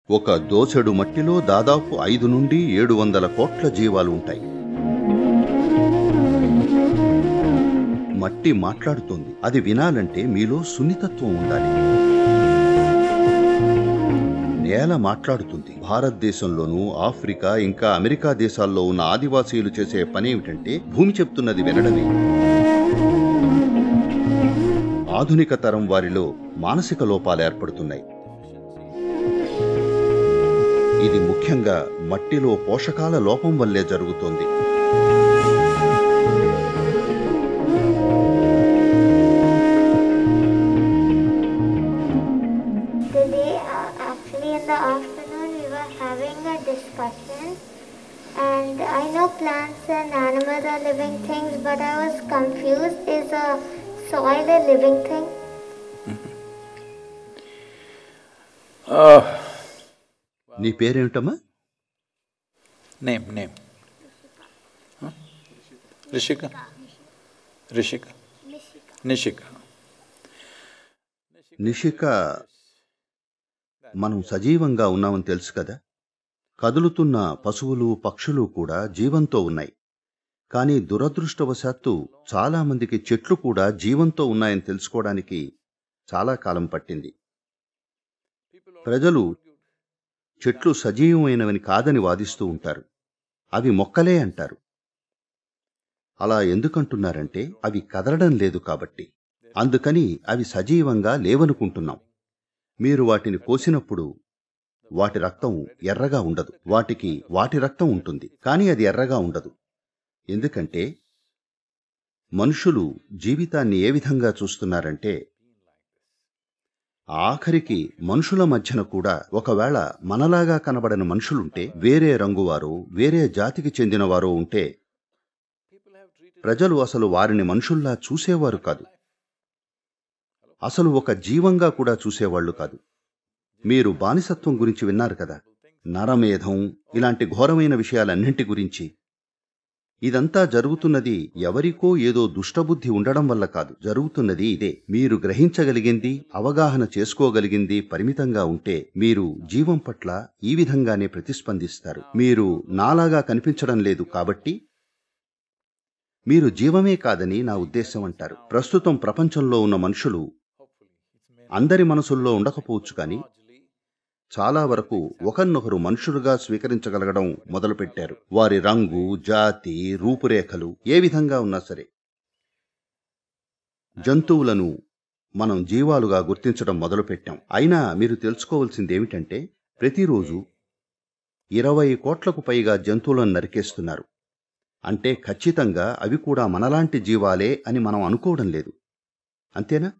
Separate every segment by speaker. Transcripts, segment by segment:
Speaker 1: ఒక దోసెడు మట్టిలో దాదాపు ఐదు నుండి ఏడు వందల కోట్ల జీవాలు ఉంటాయి మట్టి మాట్లాడుతోంది అది వినాలంటే మీలో సున్నితత్వం ఉండాలి నేల మాట్లాడుతుంది భారతదేశంలోనూ ఆఫ్రికా ఇంకా అమెరికా దేశాల్లో ఉన్న ఆదివాసీలు చేసే పనేమిటంటే భూమి చెప్తున్నది వినడమే ఆధునిక తరం వారిలో మానసిక లోపాలు ఏర్పడుతున్నాయి ఇది ముఖ్యంగా మట్టిలో పోషకాల లోపం వల్లే జరుగుతోంది
Speaker 2: Today, uh, actually, in the afternoon, we were having a discussion, and I know plants and animals are living things, but I was confused. Is a soil a living thing?
Speaker 3: Uh,
Speaker 1: నీ పేరేమిటమ్మా
Speaker 3: name, name. Huh? Rishika? Rishika? Nishika.
Speaker 1: Nishika మనం సజీవంగా ఉన్నామని తెలుసు కదా కదులుతున్న పశువులు పక్షులు కూడా జీవంతో ఉన్నాయి కానీ దురదృష్టవశాత్తు చాలా మందికి చెట్లు కూడా జీవంతో ఉన్నాయని తెలుసుకోవడానికి చాలా కాలం పట్టింది ప్రజలు చెట్లు సజీవమైనవని కాదని వాదిస్తూ ఉంటారు అవి మొక్కలే అంటారు అలా ఎందుకంటున్నారంటే అవి కదలడం లేదు కాబట్టి అందుకని అవి సజీవంగా లేవనుకుంటున్నాం మీరు వాటిని కోసినప్పుడు వాటి రక్తం ఎర్రగా ఉండదు వాటికి వాటి రక్తం ఉంటుంది కానీ అది ఎర్రగా ఉండదు ఎందుకంటే మనుషులు జీవితాన్ని ఏ విధంగా చూస్తున్నారంటే ఆఖరికి మనుషుల మధ్యన కూడా ఒకవేళ మనలాగా కనబడని మనుషులుంటే వేరే రంగువారో వేరే జాతికి చెందినవారో ఉంటే ప్రజలు అసలు వారిని మనుషుల్లా చూసేవారు కాదు అసలు ఒక జీవంగా కూడా చూసేవాళ్లు కాదు మీరు బానిసత్వం గురించి విన్నారు కదా నరమేధం ఇలాంటి ఘోరమైన విషయాలన్నింటి గురించి ఇదంతా జరుగుతున్నది ఎవరికో ఏదో దుష్టబుద్ధి ఉండడం వల్ల కాదు జరుగుతున్నది ఇదే మీరు గ్రహించగలిగింది అవగాహన చేసుకోగలిగింది పరిమితంగా ఉంటే మీరు జీవం పట్ల ఈ విధంగానే ప్రతిస్పందిస్తారు మీరు నాలాగా కనిపించడం లేదు కాబట్టి మీరు జీవమే కాదని నా ఉద్దేశం అంటారు ప్రస్తుతం ప్రపంచంలో ఉన్న మనుషులు అందరి మనసుల్లో ఉండకపోవచ్చు కానీ చాలా వరకు ఒకరినొకరు మనుషులుగా స్వీకరించగలగడం మొదలుపెట్టారు వారి రంగు జాతి రూపురేఖలు ఏ విధంగా ఉన్నా సరే జంతువులను మనం జీవాలుగా గుర్తించడం మొదలుపెట్టాం అయినా మీరు తెలుసుకోవాల్సింది ఏమిటంటే ప్రతిరోజు ఇరవై కోట్లకు పైగా జంతువులను నరికేస్తున్నారు అంటే ఖచ్చితంగా అవి కూడా మనలాంటి జీవాలే అని మనం అనుకోవడం లేదు అంతేనా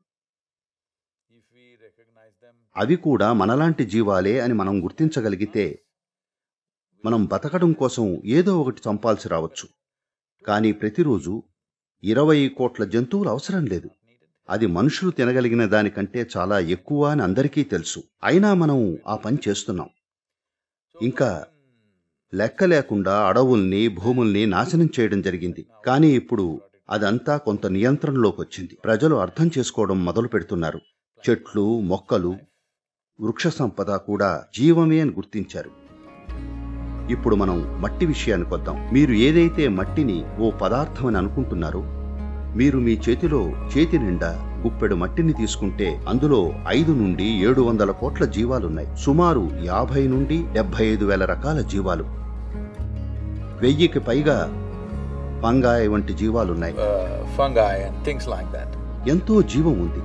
Speaker 1: అవి కూడా మనలాంటి జీవాలే అని మనం గుర్తించగలిగితే మనం బతకడం కోసం ఏదో ఒకటి చంపాల్సి రావచ్చు కానీ ప్రతిరోజు ఇరవై కోట్ల జంతువులు అవసరం లేదు అది మనుషులు తినగలిగిన దానికంటే చాలా ఎక్కువ అని అందరికీ తెలుసు అయినా మనం ఆ పని చేస్తున్నాం ఇంకా లెక్క లేకుండా అడవుల్ని భూముల్ని నాశనం చేయడం జరిగింది కానీ ఇప్పుడు అదంతా కొంత నియంత్రణలోకి వచ్చింది ప్రజలు అర్థం చేసుకోవడం మొదలు పెడుతున్నారు చెట్లు మొక్కలు వృక్ష సంపద కూడా జీవమే అని గుర్తించారు ఇప్పుడు మనం మట్టి విషయానికి వద్దాం మీరు ఏదైతే మట్టిని ఓ పదార్థం అని అనుకుంటున్నారో మీరు మీ చేతిలో చేతి నిండా గుప్పెడు మట్టిని తీసుకుంటే అందులో ఐదు నుండి ఏడు వందల కోట్ల జీవాలున్నాయి సుమారు యాభై నుండి డెబ్బై ఐదు వేల రకాల జీవాలు వెయ్యికి పైగా పంగాయ వంటి జీవాలున్నాయి
Speaker 3: Uh, fungi and things like that.
Speaker 1: ఎంతో జీవం ఉంది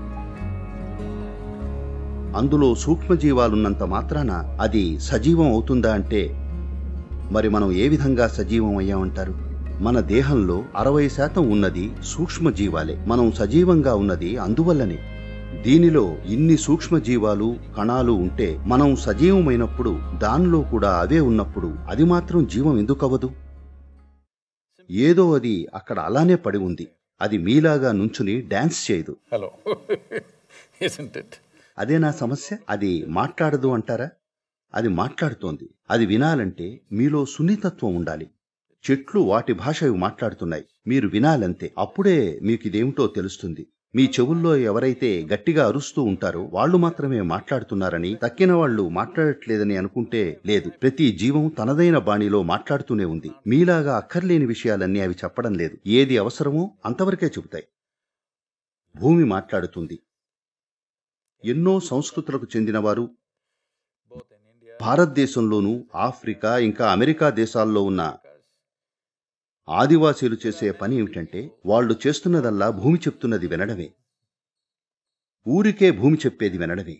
Speaker 1: అందులో సూక్ష్మజీవాలున్నంత మాత్రాన అది సజీవం అవుతుందా అంటే మరి మనం ఏ విధంగా సజీవం అయ్యామంటారు మన దేహంలో అరవై శాతం ఉన్నది సూక్ష్మజీవాలే మనం సజీవంగా ఉన్నది అందువల్లనే దీనిలో ఇన్ని సూక్ష్మజీవాలు కణాలు ఉంటే మనం సజీవమైనప్పుడు దానిలో కూడా అవే ఉన్నప్పుడు అది మాత్రం జీవం ఎందుకవ్వదు ఏదో అది అక్కడ అలానే పడి ఉంది అది మీలాగా నుంచుని డాన్స్ చేయదు
Speaker 3: Hello. Isn't it?
Speaker 1: అదే నా సమస్య అది మాట్లాడదు అంటారా అది మాట్లాడుతోంది అది వినాలంటే మీలో సున్నితత్వం ఉండాలి చెట్లు వాటి భాష అవి మాట్లాడుతున్నాయి మీరు వినాలంతే అప్పుడే మీకు ఇదేమిటో తెలుస్తుంది మీ చెవుల్లో ఎవరైతే గట్టిగా అరుస్తూ ఉంటారో వాళ్ళు మాత్రమే మాట్లాడుతున్నారని తక్కిన వాళ్ళు మాట్లాడట్లేదని అనుకుంటే లేదు ప్రతి జీవం తనదైన బాణిలో మాట్లాడుతూనే ఉంది మీలాగా అక్కర్లేని విషయాలన్నీ అవి చెప్పడం లేదు ఏది అవసరమో అంతవరకే చెబుతాయి భూమి మాట్లాడుతుంది ఎన్నో సంస్కృతులకు చెందినవారు
Speaker 3: both in India,
Speaker 1: భారతదేశంలోనూ ఆఫ్రికా ఇంకా అమెరికా దేశాల్లో ఉన్న ఆదివాసీలు చేసే పని ఏమిటంటే వాళ్ళు చేస్తున్నదల్లా భూమి చెప్తున్నది వినడమే ఊరికే భూమి చెప్పేది వినడమే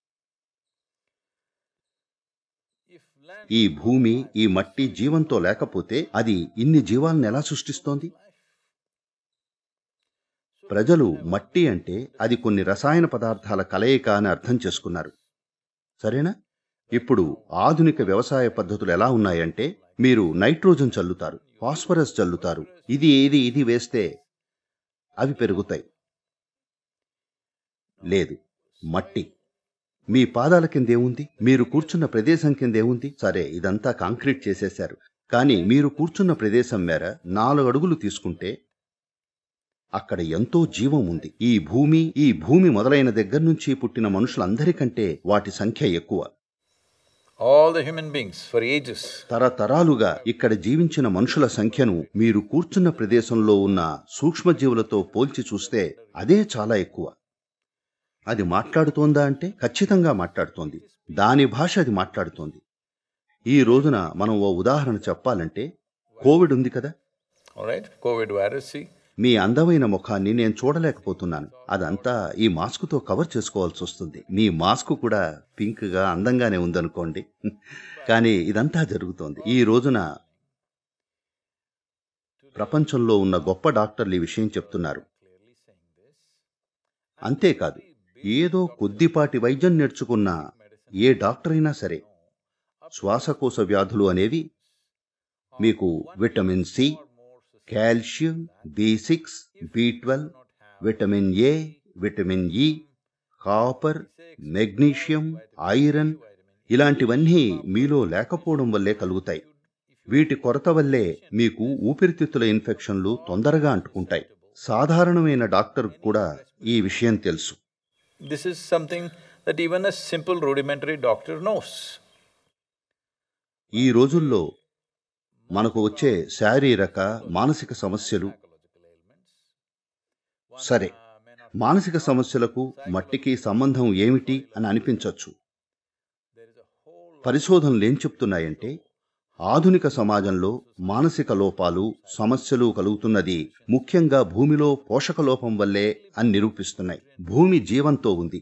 Speaker 3: if land
Speaker 1: ఈ భూమి ఈ మట్టి జీవంతో లేకపోతే అది ఇన్ని జీవాలను ఎలా సృష్టిస్తోంది ప్రజలు మట్టి అంటే అది కొన్ని రసాయన పదార్థాల కలయిక అని అర్థం చేసుకున్నారు సరేనా ఇప్పుడు ఆధునిక వ్యవసాయ పద్ధతులు ఎలా ఉన్నాయంటే మీరు నైట్రోజన్ చల్లుతారు ఫాస్ఫరస్ చల్లుతారు ఇది ఏది ఇది వేస్తే అవి పెరుగుతాయి లేదు మట్టి మీ పాదాల కిందేముంది మీరు కూర్చున్న ప్రదేశం కిందేముంది సరే ఇదంతా కాంక్రీట్ చేసేశారు కానీ మీరు కూర్చున్న ప్రదేశం మేర నాలుగు అడుగులు తీసుకుంటే అక్కడ ఎంతో జీవం ఉంది ఈ భూమి ఈ భూమి మొదలైన దగ్గర నుంచి పుట్టిన మనుషులందరికంటే వాటి సంఖ్య ఎక్కువ
Speaker 3: all the human beings for ages,
Speaker 1: తరతరాలుగా ఇక్కడ జీవించిన మనుషుల సంఖ్యను మీరు కూర్చున్న ప్రదేశంలో ఉన్న సూక్ష్మజీవులతో పోల్చి చూస్తే అదే చాలా ఎక్కువ అది మాట్లాడుతోందా అంటే ఖచ్చితంగా మాట్లాడుతోంది దాని భాష అది మాట్లాడుతోంది ఈ రోజున మనం ఓ ఉదాహరణ చెప్పాలంటే కోవిడ్ ఉంది కదా
Speaker 3: all right? COVID virus, see?
Speaker 1: మీ అందమైన ముఖాన్ని నేను చూడలేకపోతున్నాను అదంతా ఈ మాస్కుతో కవర్ చేసుకోవాల్సి వస్తుంది మీ మాస్క్ కూడా పింక్ గా అందంగానే ఉందనుకోండి కానీ ఇదంతా జరుగుతోంది ఈ రోజున ప్రపంచంలో ఉన్న గొప్ప డాక్టర్లు ఈ విషయం చెప్తున్నారు అంతేకాదు ఏదో కొద్దిపాటి వైద్యం నేర్చుకున్న ఏ డాక్టర్ అయినా సరే శ్వాసకోశ వ్యాధులు అనేవి మీకు vitamin C calcium B six B twelve vitamin A vitamin E copper magnesium iron ఇలాంటివన్నీ మీలో లేకపోవడం వల్లే కలుగుతాయి వీటి కొరత వల్లే మీకు ఊపిరితిత్తుల ఇన్ఫెక్షన్లు తొందరగా అంటుకుంటాయి సాధారణమైన డాక్టర్ కూడా ఈ విషయం తెలుసు
Speaker 3: This is something that even a simple rudimentary doctor knows.
Speaker 1: ఈ రోజుల్లో మనకు వచ్చే శారీరక మానసిక సమస్యలు సరే మానసిక సమస్యలకు మట్టికి సంబంధం ఏమిటి అని అనిపించవచ్చు పరిశోధనలు ఏం చెప్తున్నాయంటే ఆధునిక సమాజంలో మానసిక లోపాలు సమస్యలు కలుగుతున్నది ముఖ్యంగా భూమిలో పోషక లోపం వల్లే అని నిరూపిస్తున్నాయి భూమి జీవంతో ఉంది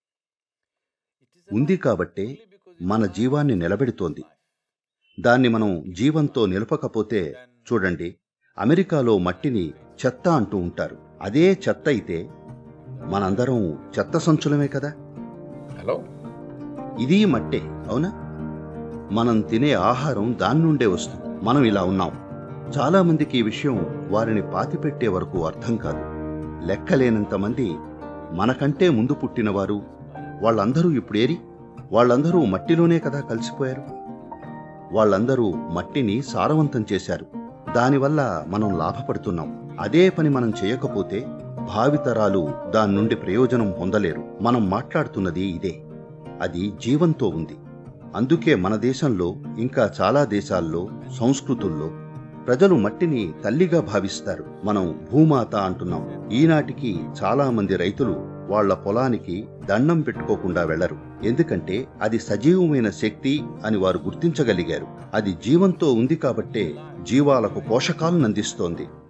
Speaker 1: ఉంది కాబట్టే మన జీవాన్ని నిలబెడుతోంది దాన్ని మనం జీవంతో నిలపకపోతే చూడండి అమెరికాలో మట్టిని చెత్త అంటూ ఉంటారు అదే చెత్త అయితే మనందరం చెత్త సంచులమే కదా
Speaker 3: Hello?
Speaker 1: ఇది మట్టే అవునా మనం తినే ఆహారం దాని నుండే వస్తుంది మనం ఇలా ఉన్నాం చాలా మందికి ఈ విషయం వారిని పాతిపెట్టే వరకు అర్థం కాదు లెక్కలేనంత మంది మనకంటే ముందు పుట్టినవారు వాళ్ళందరూ ఇప్పుడేరి వాళ్ళందరూ మట్టిలోనే కదా కలిసిపోయారు వాళ్ళందరూ మట్టిని సారవంతం చేశారు దానివల్ల మనం లాభపడుతున్నాం అదే పని మనం చేయకపోతే భావితరాలు దాని నుండి ప్రయోజనం పొందలేరు మనం మాట్లాడుతున్నది ఇదే అది జీవంతో ఉంది అందుకే మన దేశంలో ఇంకా చాలా దేశాల్లో సంస్కృతుల్లో ప్రజలు మట్టిని తల్లిగా భావిస్తారు మనం భూమాత అంటున్నాం ఈనాటికి చాలా మంది రైతులు వాళ్ళ పొలానికి దండం పెట్టుకోకుండా వెళ్లరు ఎందుకంటే అది సజీవమైన శక్తి అని వారు గుర్తించగలిగారు అది జీవంతో ఉంది కాబట్టే జీవాలకు పోషకాలను అందిస్తోంది